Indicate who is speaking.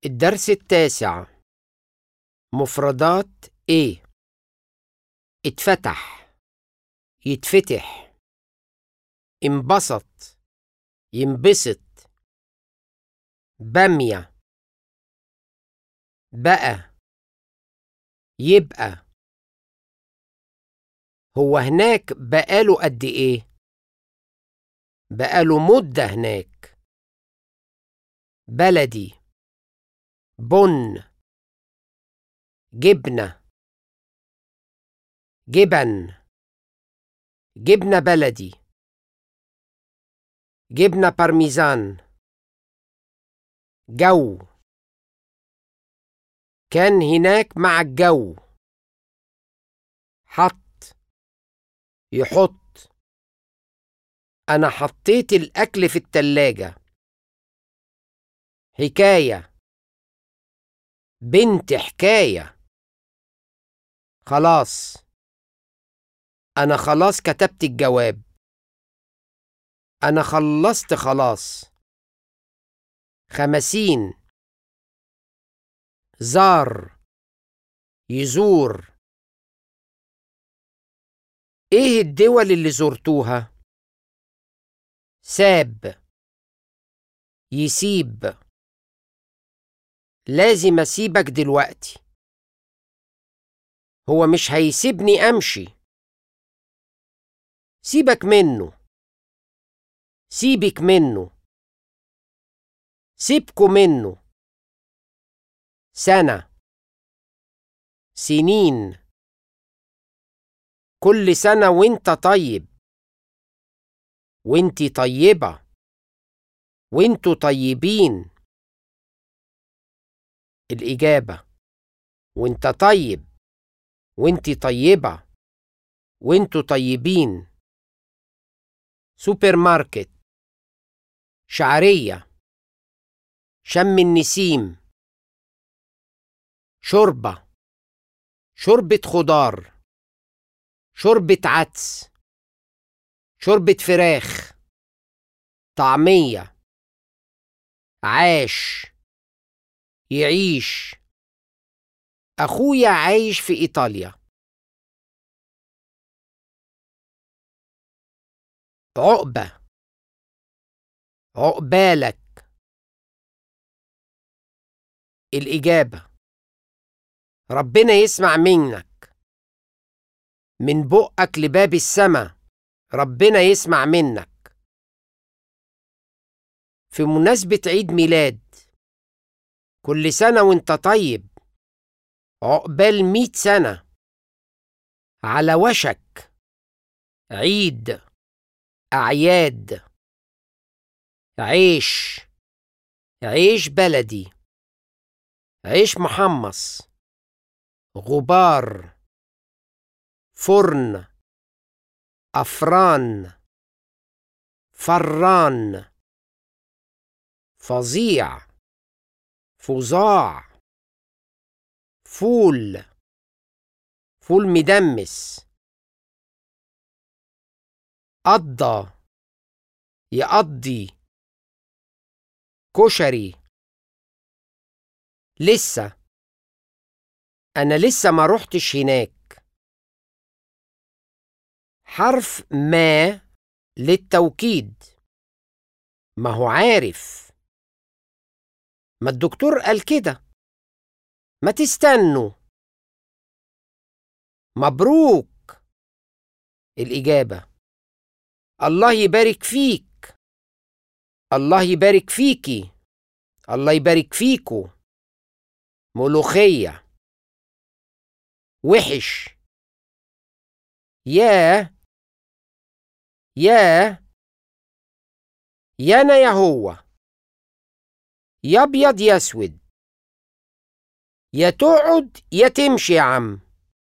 Speaker 1: الدرس التاسع مفردات ايه اتفتح يتفتح انبسط ينبسط بامية بقى يبقى هو هناك بقاله قد ايه بقاله مدة هناك بلدي بن جبنة جبن جبنة بلدي جبنة بارميزان جو كان هناك مع الجو حط يحط أنا حطيت الأكل في التلاجة حكاية بنت حكاية خلاص أنا خلاص كتبت الجواب أنا خلصت خلاص خمسين زار يزور إيه الدول اللي زرتوها؟ ساب يسيب لازم أسيبك دلوقتي هو مش هيسيبني أمشي سيبك منه سيبك منه سيبكوا منه سنة سنين كل سنة وانت طيب وانتي طيبة وانتوا طيبين الإجابة وانت طيب وانتي طيبة وانتوا طيبين سوبر ماركت شعرية شم النسيم شوربة شوربة خضار شوربة عدس شوربة فراخ طعمية عاش يعيش أخويا عايش في إيطاليا عقبة عقبالك الإجابة ربنا يسمع منك من بقك لباب السما ربنا يسمع منك في مناسبة عيد ميلاد كل سنة وانت طيب عقبال مية سنة على وشك عيد أعياد عيش عيش بلدي عيش محمص غبار فرن أفران فران فظيع فظاع فول فول مدمس قضى يقضي كشري لسه انا لسه ما رحتش هناك حرف ما للتوكيد ما هو عارف ما الدكتور قال كده ما تستنوا مبروك الإجابة الله يبارك فيك الله يبارك فيكي الله يبارك فيكو ملوخية وحش يا يا يانا يا هو يا ابيض يا اسود يا تقعد يا تمشي يا عم